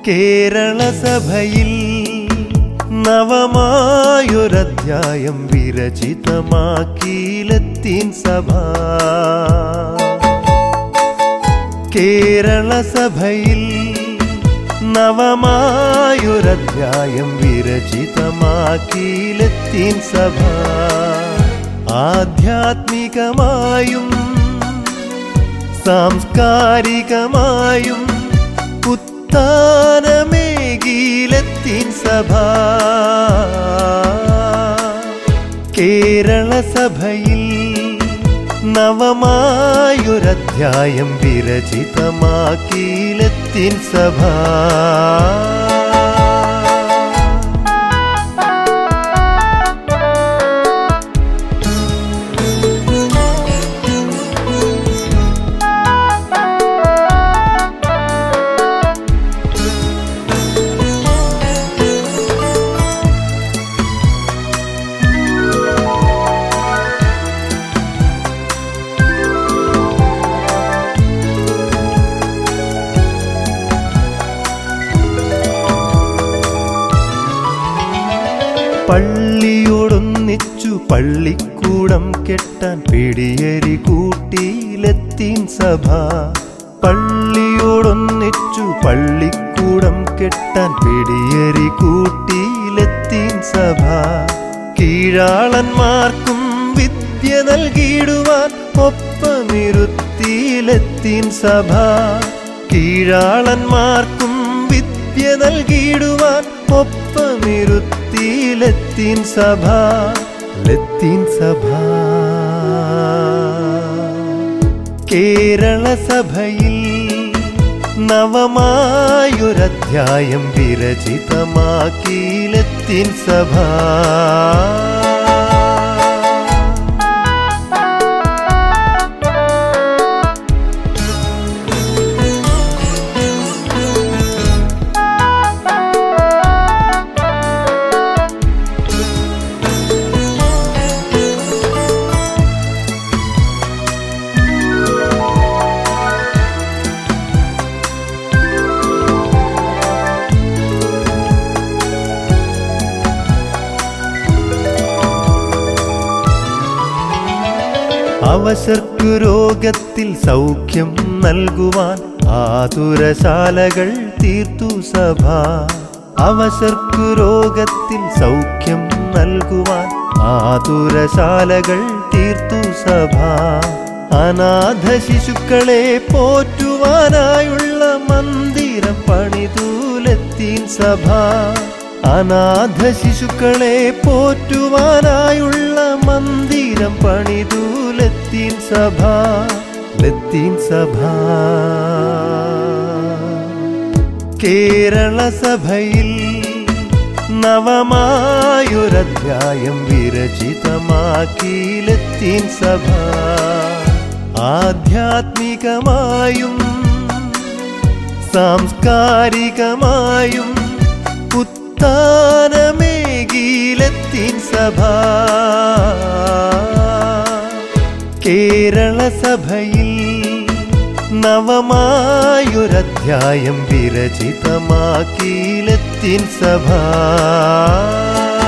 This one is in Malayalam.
കേരള സഭയിൽ നവമായൊരധ്യായം വിരചിതമാക്കിയിലെത്തീൻ സഭ കേരള സഭയിൽ നവമായൊരധ്യായം വിരചിതമാക്കിയിലെത്തീൻ സഭ ആധ്യാത്മികമായും സാംസ്കാരികമായും പുത്താനമേകീലെത്തീൻ സഭ കേരള സഭയിൽ നവമായൊരധ്യായം വിരചിതമാക്കിയിലെത്തീൻ സഭ പള്ളിയോടൊന്നിച്ചു പള്ളിക്കൂടം കെട്ടാൻ പിടിയരി കൂട്ടിയിലെത്തീൻ സഭ പള്ളിയോടൊന്നിച്ചു പള്ളിക്കൂടം കെട്ടാൻ പിടിയരി കൂട്ടിയിലെത്തീൻ സഭ കീഴാളന്മാർക്കും വിദ്യ നൽകിയിടുവാൻ ഒപ്പമിരുത്തിയിലെത്തീൻ സഭ കീഴാളന്മാർക്കും വിദ്യ നൽകിയിടുവാൻ ഒപ്പമിരുത്തിയിലെത്തീൻ സഭ ലത്തീൻ സഭ കേരള സഭയിൽ നവമായൊരധ്യായം വിരചിതമാക്കിയിലെത്തീൻ സഭ അവശർക്കു രോഗത്തിൽ സൗഖ്യം നൽകുവാൻ ആതുരശാലകൾ തീർത്തു സഭ അവശർക്കു രോഗത്തിൽ സൗഖ്യം നൽകുവാൻ ആതുരശാലകൾ തീർത്തു സഭ അനാഥ ശിശുക്കളെ പോറ്റുവാനായുള്ള മന്ദിരം പണിതൂലെത്തീൻ സഭ അനാഥ ശിശുക്കളെ പോറ്റുവാനായുള്ള മന്ദിരം പണിതൂലെത്തീൻ സഭ ലത്തീൻ സഭ കേരള സഭയിൽ നവമായൊരധ്യായം വിരചിതമാക്കിയിലെത്തീൻ സഭ ആധ്യാത്മികമായും സാംസ്കാരികമായും പുത്താനമേകീലെത്തീൻ സഭ കേരള സഭയിൽ നവമായൊരധ്യായം വിരചിതമാക്കിയിലെത്തീൻ സഭ